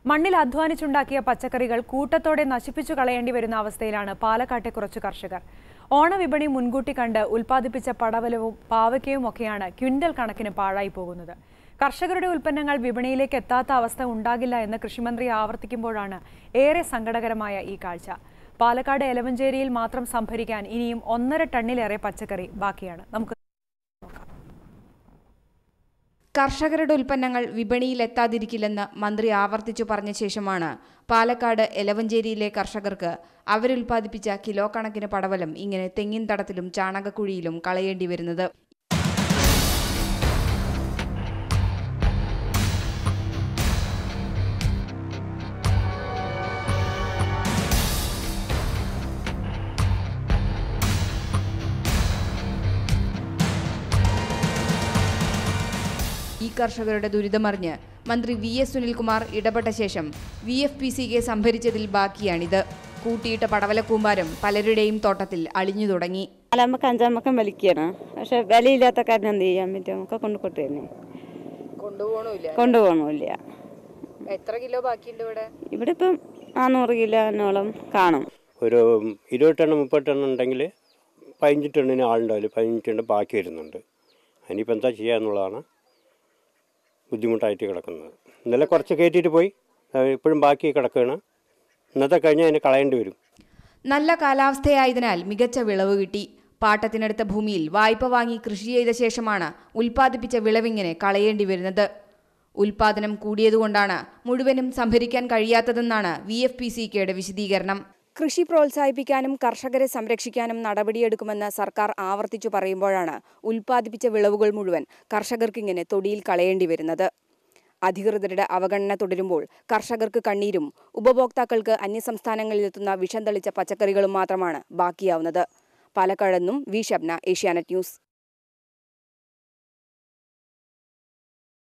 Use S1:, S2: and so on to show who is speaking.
S1: മണ്ണിൽ അധ്വാനിച്ചുണ്ടാക്കിയ പച്ചക്കറികൾ കൂട്ടത്തോടെ നശിപ്പിച്ചു കളയേണ്ടി വരുന്ന അവസ്ഥയിലാണ് പാലക്കാട്ടെ കുറച്ചു കർഷകർ ഓണവിപണി മുൻകൂട്ടി കണ്ട് ഉൽപ്പാദിപ്പിച്ച പടവലവും പാവയ്ക്കയും ഒക്കെയാണ് ക്വിന്റൽ കണക്കിന് പാഴായി പോകുന്നത് കർഷകരുടെ ഉൽപ്പന്നങ്ങൾ വിപണിയിലേക്ക് എത്താത്ത അവസ്ഥ ഉണ്ടാകില്ല എന്ന് കൃഷിമന്ത്രി ആവർത്തിക്കുമ്പോഴാണ് ഏറെ സങ്കടകരമായ ഈ കാഴ്ച പാലക്കാട് എലവഞ്ചേരിയിൽ മാത്രം സംഭരിക്കാൻ ഇനിയും ഒന്നര ടണ്ണിലേറെ പച്ചക്കറി ബാക്കിയാണ് നമുക്ക്
S2: കർഷകരുടെ ഉൽപ്പന്നങ്ങൾ വിപണിയിൽ എത്താതിരിക്കില്ലെന്ന് മന്ത്രി ആവർത്തിച്ചു പറഞ്ഞ ശേഷമാണ് പാലക്കാട് എലവഞ്ചേരിയിലെ കർഷകർക്ക് അവരുൽപ്പാദിപ്പിച്ച കിലോ കണക്കിന് പടവലം ഇങ്ങനെ തെങ്ങിൻ തടത്തിലും ചാണകക്കുഴിയിലും കളയേണ്ടി വരുന്നത് ഈ കർഷകരുടെ ദുരിതമറിഞ്ഞ് മന്ത്രി വി എസ് സുനിൽകുമാർ ഇടപെട്ട ശേഷം വി എഫ് പി സിക്ക് സംഭരിച്ചതിൽ ബാക്കിയാണിത് കൂട്ടിയിട്ട പടവലക്കൂമ്പാരം പലരുടെയും തോട്ടത്തിൽ അളിഞ്ഞു തുടങ്ങി
S3: നാലാമക്കം അഞ്ചാമക്കം വലിക്കണം പക്ഷെ വിലയില്ലാത്ത കാരണം എന്ത് ചെയ്യാൻ പറ്റും നമുക്ക് കൊണ്ട് കൊട്ടു തന്നെ
S2: കൊണ്ടുപോകണില്ല
S3: കൊണ്ടുപോകണമില്ല
S2: എത്ര കിലോ ബാക്കിയുണ്ട് ഇവിടെ
S3: ഇവിടെ ഇപ്പം നാനൂറ് കിലോനോളം കാണും
S4: ഒരു ഇരുപത് ടണ്ണ് മുപ്പത് ടണ്ണ് ഉണ്ടെങ്കിൽ പതിനഞ്ച് ടണ്ണിന് ആളുണ്ടാവില്ല പതിനഞ്ച് ടണ്ണ് ബാക്കി വരുന്നുണ്ട് അതിനിപ്പോൾ എന്താ ചെയ്യുക എന്നുള്ളതാണ് ബുദ്ധിമുട്ടായിട്ട് കിടക്കുന്നത് ഇന്നലെ കുറച്ച് കയറ്റിയിട്ട് പോയി അത് ഇപ്പോഴും ബാക്കി കിടക്കുകയാണ് ഇന്നത്തെ കഴിഞ്ഞാൽ അതിന് കളയേണ്ടി വരും
S2: നല്ല കാലാവസ്ഥയായതിനാൽ മികച്ച വിളവ് കിട്ടി പാട്ടത്തിനടുത്ത ഭൂമിയിൽ വായ്പ വാങ്ങി കൃഷി ചെയ്ത ശേഷമാണ് ഉൽപ്പാദിപ്പിച്ച വിളവിങ്ങനെ കളയേണ്ടി വരുന്നത് ഉൽപാദനം കൂടിയതുകൊണ്ടാണ് മുഴുവനും സംഭരിക്കാൻ കഴിയാത്തതെന്നാണ് വി എഫ് പി സി കെയുടെ വിശദീകരണം കൃഷി പ്രോത്സാഹിപ്പിക്കാനും കർഷകരെ സംരക്ഷിക്കാനും നടപടിയെടുക്കുമെന്ന് സർക്കാർ ആവർത്തിച്ചു പറയുമ്പോഴാണ് ഉൽപ്പാദിപ്പിച്ച വിളവുകൾ മുഴുവൻ കർഷകർക്കിങ്ങനെ തൊടിയിൽ കളയേണ്ടി വരുന്നത് അധികൃതരുടെ അവഗണന തുടരുമ്പോൾ കർഷകർക്ക് കണ്ണീരും ഉപഭോക്താക്കൾക്ക് അന്യസംസ്ഥാനങ്ങളിലെത്തുന്ന വിഷം തളിച്ച പച്ചക്കറികളും മാത്രമാണ് ബാക്കിയാവുന്നത് പാലക്കാട് നിന്നും വി ഷബ്ന ഏഷ്യാനെറ്റ് ന്യൂസ്